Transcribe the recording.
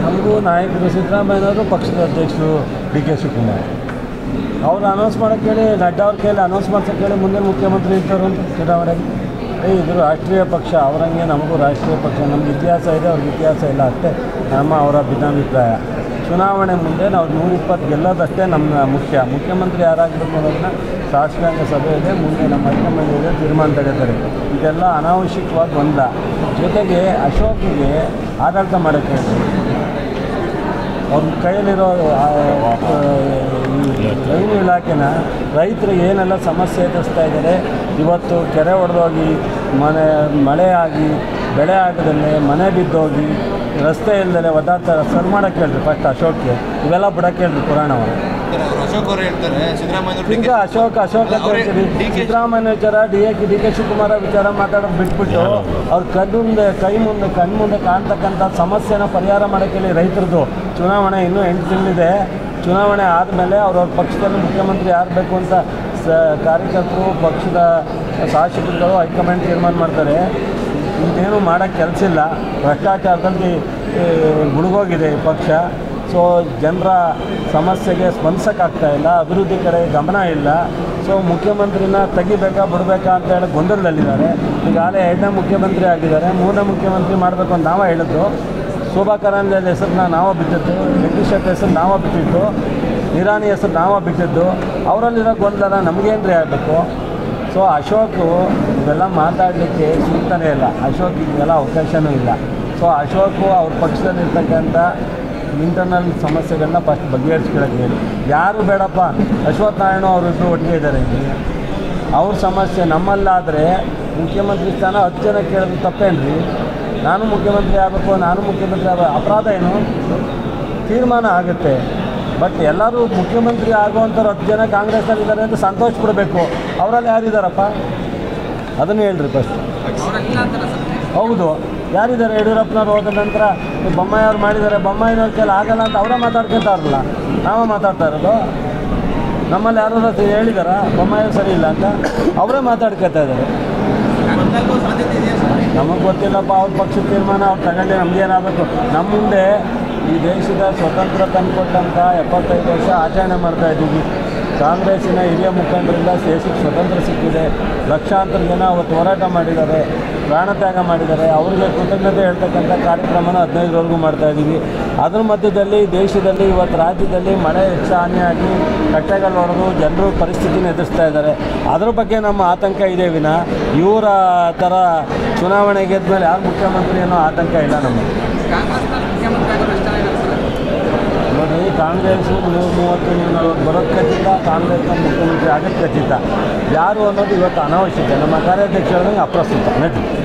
ನಮಗೂ ನಾಯಕರು ಸಿದ್ದರಾಮಯ್ಯನವರು ಪಕ್ಷದ ಅಧ್ಯಕ್ಷರು ಡಿ ಕೆ ಶಿವಕುಮಾರ್ ಅವ್ರು ಅನೌನ್ಸ್ ಮಾಡೋಕ್ಕೆ ಹೇಳಿ ನಡ್ಡಾ ಅವ್ರ ಕೈಯಲ್ಲಿ ಅನೌನ್ಸ್ ಮಾಡ್ಸೋಕ್ಕೆ ಹೇಳಿ ಮುಂದೆ ಮುಖ್ಯಮಂತ್ರಿ ಇರ್ತಾರೆ ಅಂತ ಚುನಾವಣೆಗೆ ಏ ಇದು ರಾಷ್ಟ್ರೀಯ ಪಕ್ಷ ಅವರಂಗೆ ನಮಗೂ ರಾಷ್ಟ್ರೀಯ ಪಕ್ಷ ನಮ್ಗೆ ಇತಿಹಾಸ ಇದೆ ಅವ್ರಿಗೆ ಇತಿಹಾಸ ಇಲ್ಲ ಅಷ್ಟೇ ನಮ್ಮ ಅವರ ಭಿನ್ನಾಭಿಪ್ರಾಯ ಚುನಾವಣೆ ಮುಂದೆ ನಾವು ನೂರಿಪ್ಪತ್ತು ಗೆಲ್ಲೋದಷ್ಟೇ ನಮ್ಮ ಮುಖ್ಯ ಮುಖ್ಯಮಂತ್ರಿ ಯಾರಾಗಬೇಕು ಅನ್ನೋದನ್ನ ಶಾಸಕಾಂಗ ಸಭೆ ಇದೆ ಮುಂದೆ ನಮ್ಮ ಹೈಕಮಾಂಡ್ ಇದೆ ತೀರ್ಮಾನ ತಗೋತಾರೆ ಇದೆಲ್ಲ ಅನಾವಶ್ಯಕವಾಗಿ ಒಂದ ಜೊತೆಗೆ ಅಶೋಕ್ಗೆ ಆಡಳಿತ ಮಾಡೋಕ್ಕೆ ಅವ್ರ ಕೈಯಲ್ಲಿರೋ ಆ, ಆ, ಈ ರೈಲ್ವೆ ಇಲಾಖೆನ ರೈತರಿಗೆ ಏನೆಲ್ಲ ಸಮಸ್ಯೆ ಎದುರಿಸ್ತಾ ಇದ್ದಾರೆ ಇವತ್ತು ಕೆರೆ ಒಡೆದೋಗಿ ಮನೆ ಮಳೆ ಆಗಿ ಬೆಳೆ ಆಗದಲ್ಲೇ ಮನೆ ಬಿದ್ದೋಗಿ ರಸ್ತೆ ಇಲ್ಲದೆ ಒದ್ದಾಡ್ತಾರೆ ಸರ್ ಮಾಡೋಕ್ಕೆ ಹೇಳ್ರಿ ಫಸ್ಟ್ ಅಶೋಕ್ಗೆ ಇವೆಲ್ಲ ಬಿಡೋಕ್ಕೆ ಹೇಳ್ರಿ ಪುರಾಣವನ್ನು ಅವರು ಅಶೋಕ್ ಅವರು ಹೇಳ್ತಾರೆ ಸಿದ್ದರಾಮಯ್ಯ ಈಗ ಅಶೋಕ್ ಅಶೋಕ್ ಅಂತ ಅವ್ರೇ ಹೇಳ್ತೀರಿ ಡಿ ಕೆ ಸಿದ್ದರಾಮಯ್ಯ ವಿಚಾರ D A D K Shivakumar ವಿಚಾರ ಮಾತಾಡೋದು ಬಿಟ್ಬಿಟ್ಟು ಅವ್ರ ಕಣ್ಣು ಮುಂದೆ ಕೈ ಮುಂದೆ ಕಣ್ಣು ಮುಂದೆ ಕಾಣ್ತಕ್ಕಂಥ ಸಮಸ್ಯೆನ ಪರಿಹಾರ ಮಾಡೋಕ್ಕೆ ಹೇಳಿ ರೈತರದು ಚುನಾವಣೆ ಇನ್ನೂ ಎಂಟು ತಿಂಗಳಿದೆ ಚುನಾವಣೆ ಆದಮೇಲೆ ಅವ್ರವ್ರ ಪಕ್ಷದಲ್ಲಿ ಮುಖ್ಯಮಂತ್ರಿ ಯಾರು ಬೇಕು ಅಂತ ಸ ಕಾರ್ಯಕರ್ತರು ಪಕ್ಷದ ಶಾಸಕರುಗಳು ಹೈಕಮಾಂಡ್ ತೀರ್ಮಾನ ಮಾಡ್ತಾರೆ ಇನ್ನೇನು ಮಾಡೋಕ್ಕೆ ಕೆಲಸ ಇಲ್ಲ ಭ್ರಷ್ಟಾಚಾರದಲ್ಲಿ ಈ, ಮುಳುಗೋಗಿದೆ ಈ ಪಕ್ಷ ಸೊ ಜನರ ಸಮಸ್ಯೆಗೆ ಸ್ಪಂದಿಸೋಕ್ಕಾಗ್ತಾ ಇಲ್ಲ ಅಭಿವೃದ್ಧಿ ಕಡೆ ಗಮನ ಇಲ್ಲ ಸೊ ಮುಖ್ಯಮಂತ್ರಿನ ತೆಗಿಬೇಕಾ ಬಿಡಬೇಕಾ ಅಂತ ಹೇಳಿ ಗೊಂದಲದಲ್ಲಿದ್ದಾರೆ ಈಗಾಗಲೇ ಎರಡನೇ ಮುಖ್ಯಮಂತ್ರಿ ಆಗಿದ್ದಾರೆ ಮೂರನೇ ಮುಖ್ಯಮಂತ್ರಿ ಮಾಡಬೇಕು ಅಂತ ನಾವೇ ಹೇಳಿದ್ದು ಶೋಭಾ ಕರಂದ್ಲಾಜೆ ಹೆಸರನ್ನ ನಾವೇ ಬಿಟ್ಟಿದ್ದು ಜಗದೀಶ್ ಶೆಟ್ಟಿ ಹೆಸರು ನಾವೇ ಬಿಟ್ಟಿದ್ದು ನಿರಾಣಿ ಹೆಸರು ನಾವೇ ಬಿಟ್ಟಿದ್ದು ಅವರಲ್ಲಿರೋ ಗೊಂದಲ ನಮಗೇನ್ರಿ ಆಗಬೇಕು ಸೊ ಅಶೋಕು ಇವೆಲ್ಲ ಮಾತಾಡಲಿಕ್ಕೆ ಚಿಂತನೆ ಇಲ್ಲ ಅಶೋಕ್ ಇದೆಲ್ಲ ಅವಕಾಶನೂ ಇಲ್ಲ ಸೊ ಅಶೋಕು ಅವ್ರ ಪಕ್ಷದಲ್ಲಿರ್ತಕ್ಕಂಥ ಇಂಟರ್ನಲ್ ಸಮಸ್ಯೆಗಳನ್ನ ಫಸ್ಟ್ ಬಗೆಹರಿಸ್ಕೊಳಕ್ಕೆ ಹೇಳಿ ಯಾರು ಬೇಡಪ್ಪ ಅಶ್ವಥ್ ನಾರಾಯಣ ಅವರಿಬ್ಬರು ಒಟ್ಟಿಗೆ ಇದ್ದಾರೆ ಇಲ್ಲಿ ಅವ್ರ ಸಮಸ್ಯೆ ನಮ್ಮಲ್ಲಾದರೆ ಮುಖ್ಯಮಂತ್ರಿ ಸ್ಥಾನ ಹತ್ತು ಜನ ಕೇಳಿದ್ರು ತಪ್ಪೇನ್ರಿ ನಾನು ಮುಖ್ಯಮಂತ್ರಿ ಆಗಬೇಕು ನಾನು ಮುಖ್ಯಮಂತ್ರಿ ಆಗಬೇಕು ಅಪರಾಧ ಏನು ತೀರ್ಮಾನ ಆಗುತ್ತೆ ಬಟ್ ಎಲ್ಲರೂ ಮುಖ್ಯಮಂತ್ರಿ ಆಗುವಂಥವ್ರು ಹತ್ತು ಜನ ಕಾಂಗ್ರೆಸ್ನಲ್ಲಿದ್ದಾರೆ ಅಂತ ಸಂತೋಷ ಪಡಬೇಕು ಅವರಲ್ಲಿ ಯಾರಿದ್ದಾರಪ್ಪ ಅದನ್ನು ಹೇಳ್ರಿ ಫಸ್ಟ್ ಹೌದು ಯಾರಿದ್ದಾರೆ ಯಡಿಯೂರಪ್ಪನವ್ರು ಹೋದ ನಂತರ ಈ ಬೊಮ್ಮಾಯಿ ಅವ್ರು ಮಾಡಿದ್ದಾರೆ ಬೊಮ್ಮಾಯಿನವ್ರ ಕೈಲಿ ಆಗಲ್ಲ ಅಂತ ಅವರೇ ಮಾತಾಡ್ಕೊತಾರಲ್ಲ ನಾವೇ ಮಾತಾಡ್ತಾ ಇರೋದು ನಮ್ಮಲ್ಲಿ ಯಾರು ಹೇಳಿದಾರ ಬೊಮ್ಮಾಯಿ ಸರಿ ಇಲ್ಲ ಅಂತ ಅವರೇ ಮಾತಾಡ್ಕೊತಾ ಇದ್ದಾರೆ ನಮಗೆ ಗೊತ್ತಿಲ್ಲಪ್ಪ ಅವ್ರ ಪಕ್ಷದ ತೀರ್ಮಾನ ಅವ್ರು ತಗೊಂಡೆ ನಮಗೇನಾಗಬೇಕು ನಮ್ಮ ಮುಂದೆ ಈ ದೇಶದ ಸ್ವತಂತ್ರ ತಂದುಕೊಟ್ಟಂಥ ಎಪ್ಪತ್ತೈದು ವರ್ಷ ಆಚರಣೆ ಮಾಡ್ತಾ ಇದ್ದೀವಿ ಕಾಂಗ್ರೆಸ್ಸಿನ ಹಿರಿಯ ಮುಖಂಡರಿಂದ ದೇಶಕ್ಕೆ ಸ್ವತಂತ್ರ ಸಿಕ್ಕಿದೆ ಲಕ್ಷಾಂತರ ಜನ ಅವತ್ತು ಹೋರಾಟ ಮಾಡಿದ್ದಾರೆ ಪ್ರಾಣತ್ಯಾಗ ಮಾಡಿದ್ದಾರೆ ಅವರಿಗೆ ಕೃತಜ್ಞತೆ ಹೇಳ್ತಕ್ಕಂಥ ಕಾರ್ಯಕ್ರಮನ ಹದಿನೈದರವರೆಗೂ ಮಾಡ್ತಾ ಇದ್ದೀವಿ ಅದ್ರ ಮಧ್ಯದಲ್ಲಿ ದೇಶದಲ್ಲಿ ಇವತ್ತು ರಾಜ್ಯದಲ್ಲಿ ಮಳೆ ಹೆಚ್ಚು ಹಾನಿಯಾಗಿ ಕಟ್ಟೆಗಳು ಹೊಡೆದು ಜನರು ಪರಿಸ್ಥಿತಿನ ಎದುರಿಸ್ತಾ ಇದ್ದಾರೆ ಅದ್ರ ಬಗ್ಗೆ ನಮ್ಮ ಆತಂಕ ಇದೆ ವಿನ ಇವರ ಥರ ಚುನಾವಣೆ ಗೆದ್ಮೇಲೆ ಯಾರು ಮುಖ್ಯಮಂತ್ರಿ ಅನ್ನೋ ಆತಂಕ ಇಲ್ಲ ನಮಗೆ ನೋಡಿ ಕಾಂಗ್ರೆಸ್ಸು ನೂರ ಮೂವತ್ತು ನೂರ ನಲ್ವತ್ತು ಬರೋದು ಖಚಿತ ಕಾಂಗ್ರೆಸ್ನ ಮುಖ್ಯಮಂತ್ರಿ ಆಗೋದು ಖಚಿತ ಯಾರು ಅನ್ನೋದು ಇವತ್ತು ಅನಾವಶ್ಯಕ ನಮ್ಮ ಕಾರ್ಯಾಧ್ಯಕ್ಷ ಹೇಳಿದಂಗೆ ಅಪ್ರಸ್ತುತ ನಟಿ